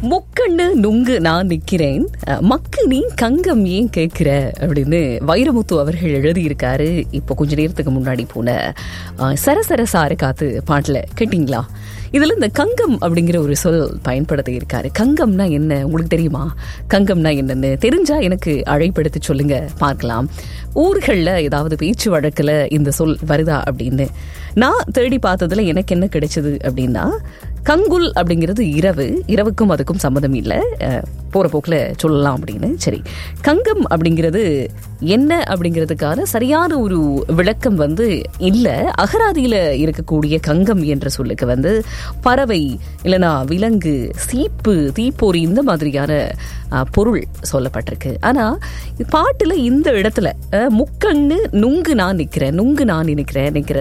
முக்கண்ணு நுங்கு நான் நிக்கிறேன் அஹ், மக்கு நீ கங்கம் ஏன் கேட்கிற அப்படின்னு வைரமுத்து அவர்கள் எழுதியிருக்காரு இப்போ கொஞ்ச நேரத்துக்கு முன்னாடி போன அஹ், சரசர சாரு காத்து பாட்டுல கேட்டீங்களா இதுல இந்த கங்கம் அப்படிங்கிற ஒரு சொல் பயன்படுத்தி இருக்காரு கங்கம்னா என்ன உங்களுக்கு தெரியுமா கங்கம்னா என்னன்னு தெரிஞ்சா எனக்கு அழைப்படுத்தி சொல்லுங்க பார்க்கலாம் ஊர்கள்ல ஏதாவது பேச்சு வழக்குல இந்த சொல் வருதா அப்படின்னு நான் தேடி பார்த்ததுல எனக்கு என்ன கிடைச்சது அப்படின்னா கங்குல் அப்படிங்கிறது இரவு இரவுக்கும் அதுக்கும் சம்மதம் இல்லை அஹ், போற போக்குல சொல்லலாம் அப்படின்னு சரி கங்கம் அப்படிங்கிறது என்ன அப்படிங்கிறதுக்கான சரியான ஒரு விளக்கம் வந்து இல்லை அகராதியில இருக்கக்கூடிய கங்கம் என்ற சொல்லுக்கு வந்து பறவை இல்லைனா விலங்கு சீப்பு தீப்பொறி இந்த மாதிரியான அஹ், பொருள் சொல்லப்பட்டிருக்கு ஆனா பாட்டுல இந்த இடத்துல அஹ், முக்கண்ணு நுங்கு நான் நிக்கிறேன் நுங்கு நான் நினைக்கிறேன் நிக்கிற